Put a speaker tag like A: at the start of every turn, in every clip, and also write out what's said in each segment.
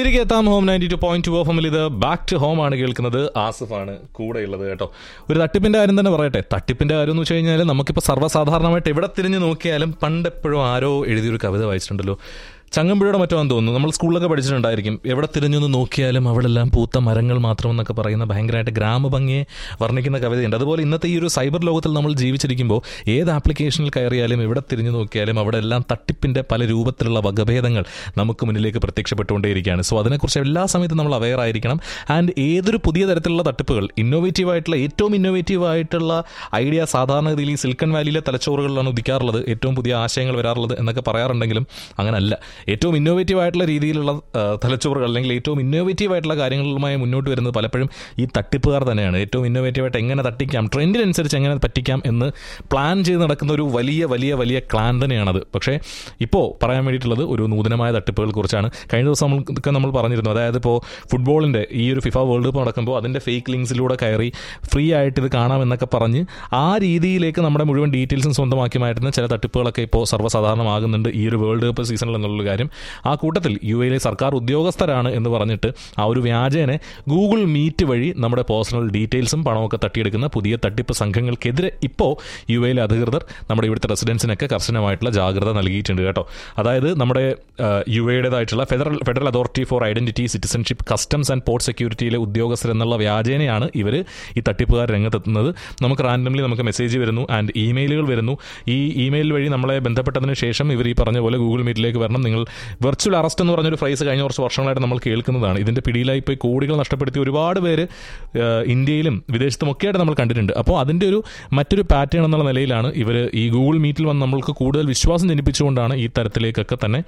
A: തിരികെ എത്താം home ninety two point two of ഇത് ബാക്ക് ടു ഹോം ആണ് കേൾക്കുന്നത് ആസിഫാണ് കൂടെയുള്ളത് കേട്ടോ ഒരു തട്ടിപ്പിന്റെ കാര്യം തന്നെ പറയട്ടെ തട്ടിപ്പിന്റെ കാര്യം എന്ന് വെച്ച് കഴിഞ്ഞാൽ നമുക്കിപ്പോൾ സർവ്വസാധാരണമായിട്ട് എവിടെ തിരിഞ്ഞു നോക്കിയാലും പണ്ടെപ്പോഴും ആരോ എഴുതിയൊരു കവിത വായിച്ചിട്ടുണ്ടല്ലോ ചങ്ങമ്പുഴയുടെ മറ്റോ ആണെന്ന് തോന്നുന്നു നമ്മൾ സ്കൂളിലൊക്കെ പഠിച്ചിട്ടുണ്ടായിരിക്കും എവിടെ തിരിഞ്ഞൊന്ന് നോക്കിയാലും അവിടെല്ലാം പൂത്ത മരങ്ങൾ മാത്രമെന്നൊക്കെ പറയുന്ന ഭയങ്കരമായിട്ട് ഗ്രാമഭംഗിയെ വർണ്ണിക്കുന്ന കവിതയുണ്ട് അതുപോലെ ഇന്നത്തെ ഈ ഒരു സൈബർ ലോകത്തിൽ നമ്മൾ ജീവിച്ചിരിക്കുമ്പോൾ ഏത് ആപ്ലിക്കേഷനിൽ കയറിയാലും എവിടെ തിരിഞ്ഞു നോക്കിയാലും അവിടെ എല്ലാം തട്ടിപ്പിന്റെ പല രൂപത്തിലുള്ള വകഭേദങ്ങൾ നമുക്ക് മുന്നിലേക്ക് പ്രത്യക്ഷപ്പെട്ടുകൊണ്ടേയിരിക്കുകയാണ് സോ അതിനെക്കുറിച്ച് എല്ലാ സമയത്തും നമ്മൾ അവെയർ ആയിരിക്കണം ആൻഡ് ഏതൊരു പുതിയ തരത്തിലുള്ള തട്ടിപ്പുകൾ ഇന്നോവേറ്റീവ് ആയിട്ടുള്ള ഏറ്റവും ഇന്നോവേറ്റീവ് ആയിട്ടുള്ള ഐഡിയ സാധാരണഗതിയിൽ ഈ സിൽക്കൺ വാലിയിലെ തലച്ചോറുകളിലാണ് ഉദിക്കാറുള്ളത് ഏറ്റവും പുതിയ ആശയങ്ങൾ വരാറുള്ളത് എന്നൊക്കെ പറയാറുണ്ടെങ്കിലും അങ്ങനല്ല ഏറ്റവും ഇന്നോവേറ്റീവ് ആയിട്ടുള്ള രീതിയിലുള്ള ആ, തലച്ചോറുകൾ അല്ലെങ്കിൽ ഏറ്റവും ഇന്നോവേറ്റീവ് ആയിട്ടുള്ള കാര്യങ്ങളുമായി മുന്നോട്ട് വരുന്നത് പലപ്പോഴും ഈ തട്ടിപ്പുകാർ തന്നെയാണ് ഏറ്റവും ഇന്നോവേറ്റീവ് ആയിട്ട് എങ്ങനെ തട്ടിക്കാം ട്രെൻഡിനനുസരിച്ച് എങ്ങനെ പറ്റിക്കാം എന്ന് പ്ലാൻ ചെയ്ത് നടക്കുന്ന ഒരു വലിയ വലിയ വലിയ ക്ലാൻ തന്നെയാണത് പക്ഷേ ഇപ്പോൾ പറയാൻ വേണ്ടിയിട്ടുള്ളത് ഒരു നൂതനമായ തട്ടിപ്പുകളെ കുറിച്ചാണ് കഴിഞ്ഞ ദിവസം നമ്മൾക്ക് നമ്മൾ പറഞ്ഞിരുന്നു അതായത് ഇപ്പോൾ ഫുട്ബോളിൻ്റെ ഈ ഒരു ഫിഫ വേൾഡ് കപ്പ് നടക്കുമ്പോൾ അതിൻ്റെ ഫേക്ക് ലിങ്ക്സിലൂടെ കയറി ഫ്രീ ആയിട്ട് ഇത് കാണാമെന്നൊക്കെ പറഞ്ഞ് ആ രീതിയിലേക്ക് നമ്മുടെ മുഴുവൻ ഡീറ്റെയിൽസും സ്വന്തമാക്കി മാറ്റുന്ന ചില തട്ടിപ്പുകളൊക്കെ ഇപ്പോൾ സർവ്വസാധാരണമാകുന്നുണ്ട് ഈ ഒരു വേൾഡ് കപ്പ് സീസണിൽ എന്നുള്ള കാര്യം ആ കൂട്ടത്തിൽ യു എയിലെ സർക്കാർ ഉദ്യോഗസ്ഥരാണ് എന്ന് പറഞ്ഞിട്ട് ആ ഒരു വ്യാജേനെ ഗൂഗിൾ മീറ്റ് വഴി നമ്മുടെ പേഴ്സണൽ ഡീറ്റെയിൽസും പണമൊക്കെ തട്ടിയെടുക്കുന്ന പുതിയ തട്ടിപ്പ് സംഘങ്ങൾക്കെതിരെ ഇപ്പോൾ യു എയിലെ അധികൃതർ നമ്മുടെ ഇവിടുത്തെ റെസിഡൻസിനൊക്കെ കർശനമായിട്ടുള്ള ജാഗ്രത നൽകിയിട്ടുണ്ട് കേട്ടോ അതായത് നമ്മുടെ യു എയുടേതായിട്ടുള്ള federal federal authority for identity citizenship customs and port സെക്യൂരിറ്റിയിലെ ഉദ്യോഗസ്ഥർ എന്നുള്ള വ്യാജേനയാണ് ഇവർ ഈ തട്ടിപ്പുകാർ രംഗത്തെത്തുന്നത് നമുക്ക് റാൻഡംലി നമുക്ക് മെസ്സേജ് വരുന്നു ആൻഡ് ഇമെയിലുകൾ വരുന്നു ഈ ഇമെയിൽ വഴി നമ്മളെ ബന്ധപ്പെട്ടതിന് ശേഷം ഇവർ ഈ പറഞ്ഞ പോലെ ഗൂഗിൾ മീറ്റിലേക്ക് വരണം നിങ്ങൾ വെർച്വൽ അറസ്റ്റ് എന്ന് പറഞ്ഞൊരു ഫ്രൈസ് കഴിഞ്ഞ കുറച്ച് വർഷങ്ങളായിട്ട് നമ്മൾ കേൾക്കുന്നതാണ് ഇതിന്റെ പിടിയിലായി പോയി കോടികൾ നഷ്ടപ്പെടുത്തി ഒരുപാട് പേര് ആ, ഇന്ത്യയിലും വിദേശത്തുമൊക്കെ ആയിട്ട് നമ്മൾ കണ്ടിട്ടുണ്ട് അപ്പോൾ അതിന്റെ ഒരു മറ്റൊരു പാറ്റേൺ എന്നുള്ള നിലയിലാണ് ഇവർ ഈ ഗൂഗിൾ മീറ്റിൽ വന്ന് നമ്മൾക്ക് കൂടുതൽ വിശ്വാസം ജനിപ്പിച്ചുകൊണ്ടാണ് ഈ തരത്തിലേക്കൊക്കെ തന്നെ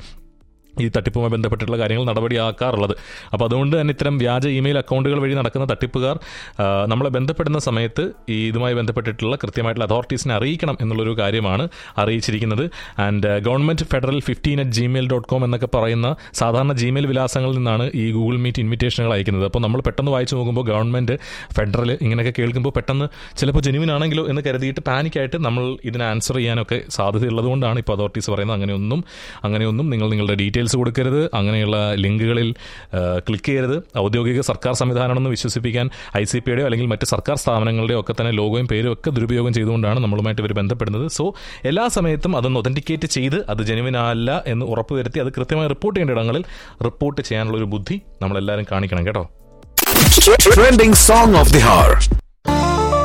A: ഈ തട്ടിപ്പുമായി ബന്ധപ്പെട്ടിട്ടുള്ള കാര്യങ്ങൾ നടപടിയാക്കാറുള്ളത് അപ്പോൾ അതുകൊണ്ട് തന്നെ ഇത്തരം വ്യാജ ഇമെയിൽ അക്കൗണ്ടുകൾ വഴി നടക്കുന്ന തട്ടിപ്പുകാർ ആ, നമ്മളെ ബന്ധപ്പെടുന്ന സമയത്ത് ഈ ഇതുമായി ബന്ധപ്പെട്ടിട്ടുള്ള കൃത്യമായിട്ടുള്ള അതോറിറ്റീസിനെ അറിയിക്കണം എന്നുള്ളൊരു കാര്യമാണ് അറിയിച്ചിരിക്കുന്നത് and government federal fifteen at Gmail dot com എന്നൊക്കെ പറയുന്ന സാധാരണ ജിമെയിൽ വിലാസങ്ങളിൽ നിന്നാണ് ഈ ഗൂഗിൾ മീറ്റ് ഇൻവിറ്റേഷനുകൾ അയക്കുന്നത് അപ്പോൾ നമ്മൾ പെട്ടെന്ന് വായിച്ചു നോക്കുമ്പോൾ ഗവൺമെന്റ് ഫെഡറൽ ഇങ്ങനെയൊക്കെ കേൾക്കുമ്പോൾ പെട്ടെന്ന് ചിലപ്പോൾ ജെനുവിൻ ആണെങ്കിലോ എന്ന് കരുതിയിട്ട് പാനിക്കായിട്ട് നമ്മൾ ഇതിന് ആൻസർ ചെയ്യാനൊക്കെ സാധ്യതയുള്ളതുകൊണ്ടാണ് ഇപ്പോൾ അതോറിറ്റീസ് പറയുന്നത് അങ്ങനെയൊന്നും അങ്ങനെയൊന്നും നിങ്ങൾ നിങ്ങളുടെ ഡീറ്റെയിൽസ് കൊടുക്കരുത് അങ്ങനെയുള്ള ലിങ്കുകളിൽ ക്ലിക്ക് ചെയ്യരുത് ഔദ്യോഗിക സർക്കാർ സംവിധാനമാണെന്ന് വിശ്വസിപ്പിക്കാൻ ഐ സി പിയുടെയോ അല്ലെങ്കിൽ മറ്റ് സർക്കാർ സ്ഥാപനങ്ങളുടെയോ ഒക്കെ തന്നെ ലോഗോയും പേരും ഒക്കെ ദുരുപയോഗം ചെയ്തുകൊണ്ടാണ് നമ്മളുമായിട്ട് ഇവർ ബന്ധപ്പെടുന്നത് സോ എല്ലാ സമയത്തും അതൊന്ന് ഒതന്റിക്കേറ്റ് ചെയ്ത് അത് ജെനുവിൻ അല്ല എന്ന് ഉറപ്പുവരുത്തി അത് കൃത്യമായി റിപ്പോർട്ട് ചെയ്യേണ്ട ഇടങ്ങളിൽ റിപ്പോർട്ട് ചെയ്യാനുള്ള ഒരു ബുദ്ധി നമ്മളെല്ലാവരും കാണിക്കണം കേട്ടോ
B: Trending song of the hour.